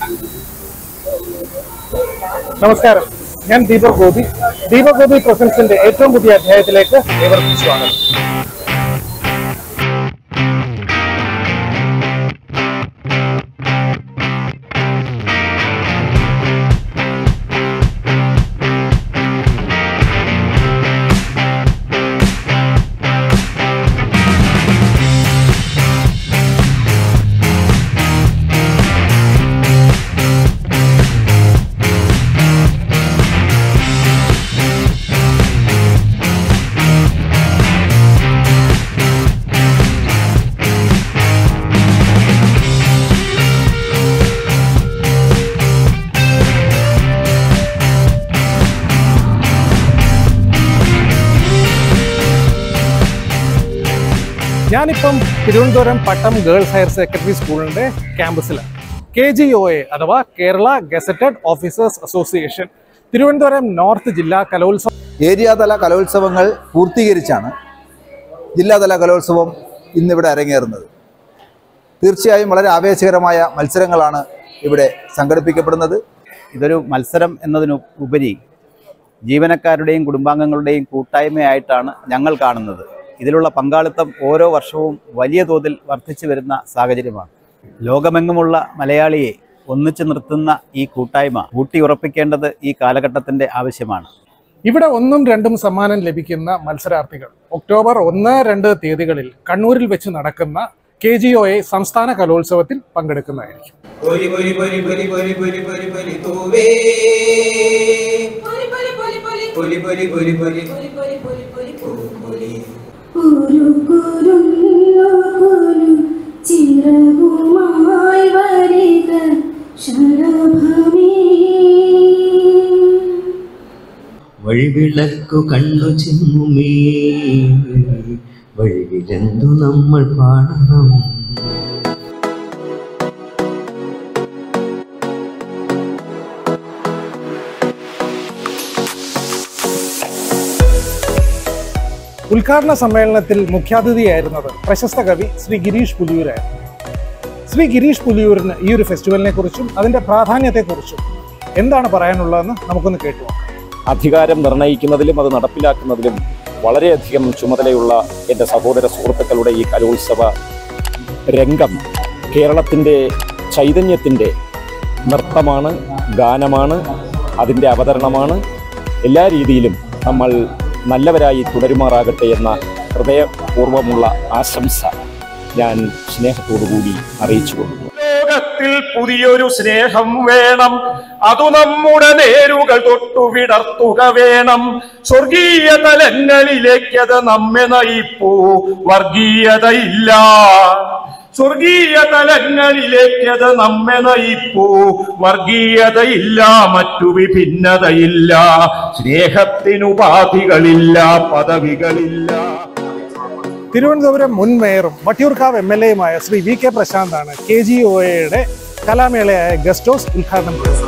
നമസ്കാരം ഞാൻ ദീപക് ഗോപി ദീപക് ഗോപി പ്രസൻസിന്റെ ഏറ്റവും പുതിയ അധ്യായത്തിലേക്ക് ഏവർക്കും സ്വാഗതം ഞാനിപ്പം Thiruvananthapuram Pattom girls higher secondary സ്കൂളിന്റെ ക്യാമ്പസിലാണ് കെ ജി ഒ എ അഥവാ Kerala gazetted officers association Thiruvananthapuram north ജില്ലാ കലോത്സവം ഏരിയാതല കലോത്സവങ്ങൾ പൂർത്തീകരിച്ചാണ് ജില്ലാതല കലോത്സവം ഇന്നിവിടെ അരങ്ങേറുന്നത് തീർച്ചയായും വളരെ ആവേശകരമായ മത്സരങ്ങളാണ് ഇവിടെ സംഘടിപ്പിക്കപ്പെടുന്നത് ഇതൊരു മത്സരം എന്നതിനു ഉപരി ജീവനക്കാരുടെയും കുടുംബാംഗങ്ങളുടെയും കൂട്ടായ്മയായിട്ടാണ് ഞങ്ങൾ കാണുന്നത് ഇതിലുള്ള പങ്കാളിത്തം ഓരോ വർഷവും വലിയ തോതിൽ വർദ്ധിച്ചു വരുന്ന സാഹചര്യമാണ് ലോകമെങ്ങുമുള്ള മലയാളിയെ ഒന്നിച്ചു നിർത്തുന്ന ഈ കൂട്ടായ്മ ഊട്ടിയുറപ്പിക്കേണ്ടത് ഈ കാലഘട്ടത്തിൻ്റെ ആവശ്യമാണ് ഇവിടെ ഒന്നും രണ്ടും സമ്മാനം ലഭിക്കുന്ന മത്സരാർത്ഥികൾ ഒക്ടോബർ ഒന്ന് രണ്ട് തീയതികളിൽ കണ്ണൂരിൽ വെച്ച് നടക്കുന്ന കെ ജി ഒ എ സംസ്ഥാന കലോത്സവത്തിൽ പങ്കെടുക്കുന്നതായിരിക്കും പൊരി പൊരി പൊരി പൊരി പൊരി പൊരി പൊരി പൊരി തൂവേ പൊലി പൊലി പൊലി പൊലി പൊരി പൊരി പൊരി പൊരി പൊലി പൊലി പൊലി പൊലി പൊരി ഉരുകുരുന്നു കുരു ചിറകുമായി വരിക ശലഭമേ വഴിവിളക്കു കണ്ടു ചിമ്മുമേ വഴിവിലെന്തു നമ്മൾ പാടണം ഉദ്ഘാടന സമ്മേളനത്തിൽ മുഖ്യാതിഥിയായിരുന്നത് പ്രശസ്ത കവി ശ്രീ ഗിരീഷ് പുലിയൂരായിരുന്നു ശ്രീ ഗിരീഷ് പുലിയൂരിന് ഈ ഒരു ഫെസ്റ്റിവലിനെ കുറിച്ചും അതിന്റെ പ്രാധാന്യത്തെക്കുറിച്ചും എന്താണ് പറയാനുള്ളതെന്ന് നമുക്കൊന്ന് കേട്ടു നോക്കാം അധികാരം നിർണയിക്കുന്നതിലും അത് നടപ്പിലാക്കുന്നതിലും വളരെയധികം ചുമതലയുള്ള എൻ്റെ സഹോദര സുഹൃത്തുക്കളുടെ ഈ കലോത്സവ രംഗം കേരളത്തിൻ്റെ ചൈതന്യത്തിൻ്റെ നൃത്തമാണ് ഗാനമാണ് അതിൻ്റെ അവതരണമാണ് എല്ലാ രീതിയിലും നമ്മൾ നല്ലവരായി തുടരുമാറാകട്ടെ എന്ന ഹൃദയപൂർവ്വമുള്ള ആശംസ ഞാൻ സ്നേഹത്തോടുകൂടി അറിയിച്ചുകൊള്ളുന്നു ലോകത്തിൽ പുതിയൊരു സ്നേഹം വേണം അതു നമ്മുടെ നേരുകൾ തൊട്ടു വിടർത്തുക വേണം സ്വർഗീയ തലങ്ങളിലേക്കത് നമ്മെ നയിപ്പൂ വർഗീയതയില്ല സ്വർഗീയ തലങ്ങളിലേക്കത് നമ്മെ നയിപ്പൂ വർഗീയതയില്ല മറ്റു വിഭിന്നതയില്ല സ്നേഹത്തിനുപാധികളില്ല പദവികളില്ല തിരുവനന്തപുരം മുൻ മേയറും വട്ടിയൂർക്കാവ് എം എൽ എയുമായ ശ്രീ വി കെ പ്രശാന്താണ് കെ ജി ഒ എയുടെ കലാമേളയായ ഗസ്റ്റോസ് ഉദ്ഘാടനം ചെയ്തത്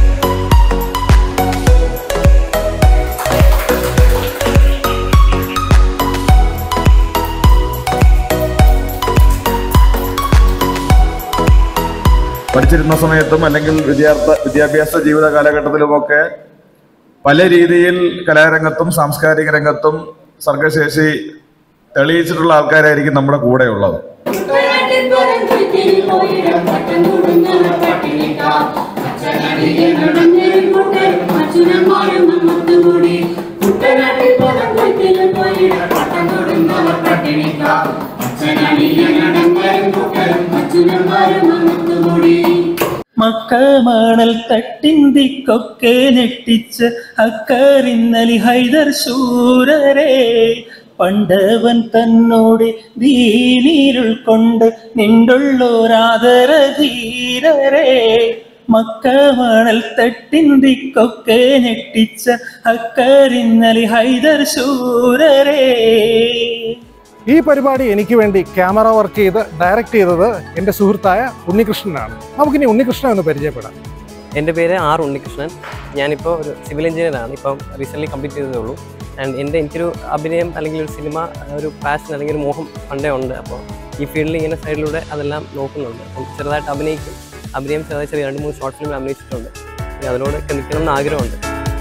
പഠിച്ചിരുന്ന സമയത്തും അല്ലെങ്കിൽ വിദ്യാർത്ഥ വിദ്യാഭ്യാസ ജീവിത കാലഘട്ടത്തിലുമൊക്കെ പല രീതിയിൽ കലാരംഗത്തും സാംസ്കാരിക രംഗത്തും സർഗശേഷി തെളിയിച്ചിട്ടുള്ള ആൾക്കാരായിരിക്കും നമ്മുടെ കൂടെയുള്ളത് കുട്ടനാട്ടിൻ തുറങ്കിൽ പോയിടം പട്ടം കൂടുന്നവർ പട്ടിണിക്കാം അച്ഛനടിയെ നടന്നൊരു കൂട്ടരും അച്ഛനന്മാരും ഒത്തുകൂടി കുട്ടനാട്ടിൽ പുറത്തിൽ പോയിടം പട്ടം കൂടുന്നവർ പട്ടിണിക്കാം അച്ഛനടിയെ നടന്നൊരു കൂട്ടരും അച്ഛനന്മാരും ഒത്തുകൂടി മക്കമണൽ തട്ടിന്തിക്കൊക്കെ ഞെട്ടിച്ച് അക്കറിന്നലി ഹൈദർ ശൂരരെ പണ്ടവൻ തന്നോട് ദീനീരുൾ കൊണ്ട് നിണ്ടുള്ളോരാദര ധീരരെ മക്കമണൽ തട്ടിന്തിക്കൊക്കെ ഞെട്ടിച്ച അക്കരിന്നലി ഹൈദർ ശൂരരെ ഈ പരിപാടി എനിക്ക് വേണ്ടി ക്യാമറ വർക്ക് ചെയ്ത് ഡയറക്റ്റ് ചെയ്തത് എൻ്റെ സുഹൃത്തായ ഉണ്ണികൃഷ്ണനാണ് നമുക്കിനി ഉണ്ണികൃഷ്ണൻ ഒന്ന് പരിചയപ്പെടാം എൻ്റെ പേര് ആർ ഉണ്ണികൃഷ്ണൻ ഞാനിപ്പോൾ ഒരു സിവിൽ എഞ്ചിനീയറാണ് ഇപ്പം റീസെൻ്റ്ലി കംപ്ലീറ്റ് ചെയ്തതേ ഉള്ളൂ ആൻഡ് എൻ്റെ എനിക്കൊരു അഭിനയം അല്ലെങ്കിൽ ഒരു സിനിമ ഒരു പാഷൻ അല്ലെങ്കിൽ ഒരു മോഹം പണ്ടേ ഉണ്ട് അപ്പോൾ ഈ ഫീൽഡിൽ ഇങ്ങനെ സൈഡിലൂടെ അതെല്ലാം നോക്കുന്നുണ്ട് അപ്പം ചെറുതായിട്ട് അഭിനയിക്കും അഭിനയം ചെറിയ ചെറിയ രണ്ട് മൂന്ന് ഷോർട്ട് ഫിലിമിൽ അഭിനയിച്ചിട്ടുണ്ട് ഇനി അതിനോടൊക്കെ നിൽക്കണം എന്ന് ആഗ്രഹമുണ്ട്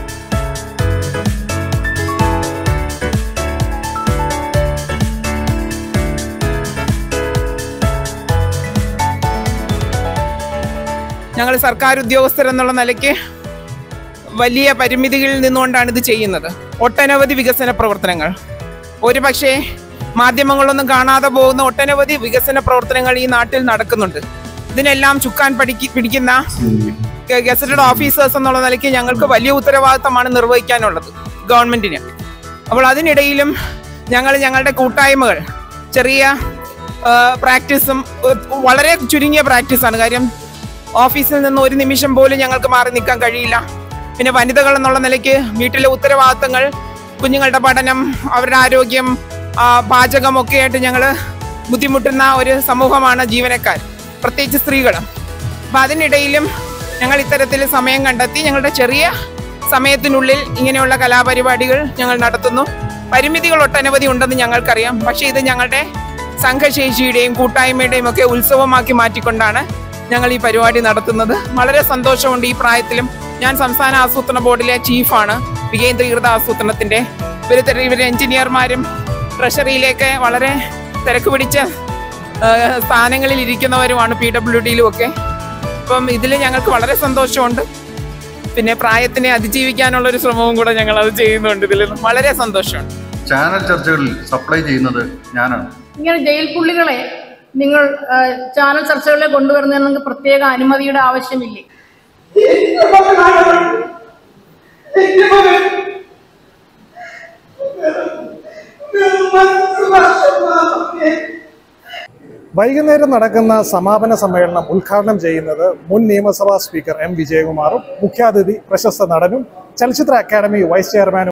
ഞങ്ങൾ സർക്കാർ ഉദ്യോഗസ്ഥരെന്നുള്ള നിലയ്ക്ക് വലിയ പരിമിതികളിൽ നിന്നുകൊണ്ടാണ് ഇത് ചെയ്യുന്നത് ഒട്ടനവധി വികസന പ്രവർത്തനങ്ങൾ ഒരു പക്ഷേ മാധ്യമങ്ങളൊന്നും കാണാതെ പോകുന്ന ഒട്ടനവധി വികസന പ്രവർത്തനങ്ങൾ ഈ നാട്ടിൽ നടക്കുന്നുണ്ട് ഇതിനെല്ലാം ചുക്കാൻ പഠിക്കി പിടിക്കുന്ന ഗസറ്റഡ് ഓഫീസേഴ്സ് എന്നുള്ള നിലയ്ക്ക് ഞങ്ങൾക്ക് വലിയ ഉത്തരവാദിത്തമാണ് നിർവഹിക്കാനുള്ളത് ഗവൺമെന്റിന് അപ്പോൾ അതിനിടയിലും ഞങ്ങൾ ഞങ്ങളുടെ കൂട്ടായ്മകൾ ചെറിയ ആ, പ്രാക്ടീസും ഉ- വളരെ ചുരുങ്ങിയ പ്രാക്ടീസാണ് കാര്യം ഓഫീസിൽ നിന്ന് ഒരു നിമിഷം പോലും ഞങ്ങൾക്ക് മാറി നിൽക്കാൻ കഴിയില്ല പിന്നെ വനിതകൾ എന്നുള്ള നിലയ്ക്ക് വീട്ടിലെ ഉത്തരവാദിത്തങ്ങൾ കുഞ്ഞുങ്ങളുടെ പഠനം അവരുടെ ആരോഗ്യം ആ, പാചകം ഒക്കെ ആയിട്ട് ഞങ്ങൾ ബുദ്ധിമുട്ടുന്ന ഒരു സമൂഹമാണ് ജീവനക്കാർ പ്രത്യേകിച്ച് സ്ത്രീകൾ അപ്പം അതിനിടയിലും ഞങ്ങൾ ഇത്തരത്തിൽ സമയം കണ്ടെത്തി ഞങ്ങളുടെ ചെറിയ സമയത്തിനുള്ളിൽ ഇങ്ങനെയുള്ള കലാപരിപാടികൾ ഞങ്ങൾ നടത്തുന്നു പരിമിതികൾ ഒട്ടനവധി ഉണ്ടെന്ന് ഞങ്ങൾക്കറിയാം പക്ഷേ ഇത് ഞങ്ങളുടെ സംഘശേഷിയുടെയും കൂട്ടായ്മയുടെയും ഒക്കെ ഉത്സവമാക്കി മാറ്റിക്കൊണ്ടാണ് ഞങ്ങൾ ഈ പരിപാടി നടത്തുന്നത് വളരെ സന്തോഷമുണ്ട് ഈ പ്രായത്തിലും ഞാൻ സംസ്ഥാന ആസൂത്രണ ബോർഡിലെ ചീഫാണ് വികേന്ദ്രീകൃത ആസൂത്രണത്തിന്റെ ഇവർ ഇവർ എഞ്ചിനീയർമാരും ട്രഷറിയിലേക്ക് വളരെ തിരക്ക് പിടിച്ച ആ, സ്ഥാനങ്ങളിൽ ഇരിക്കുന്നവരുമാണ് പി ഡബ്ല്യു ഡിയിലും ഒക്കെ അപ്പം ഇതിൽ ഞങ്ങൾക്ക് വളരെ സന്തോഷമുണ്ട് പിന്നെ പ്രായത്തിനെ അതിജീവിക്കാനുള്ള ഒരു ശ്രമവും കൂടെ ഞങ്ങൾ അത് ചെയ്യുന്നുണ്ട് ഇതിൽ വളരെ സന്തോഷമുണ്ട് ചാനൽ ചർച്ചകളിൽ സപ്ലൈ ചെയ്യുന്നത് ഞാനാണ് ഇങ്ങനെ ജയിൽ പുള്ളികളെ നിങ്ങൾ ആ, ചാനൽ ചർച്ചകളിൽ കൊണ്ടുവരുന്നതിന് നിങ്ങൾക്ക് പ്രത്യേക അനുമതിയുടെ ആവശ്യമില്ലേ വൈകുന്നേരം നടക്കുന്ന സമാപന സമ്മേളനം ഉദ്ഘാടനം ചെയ്യുന്നത് മുൻ നിയമസഭാ സ്പീക്കർ എം വിജയകുമാറും മുഖ്യാതിഥി പ്രശസ്ത നടനും ചലച്ചിത്ര അക്കാദമി വൈസ് ചെയർമാനും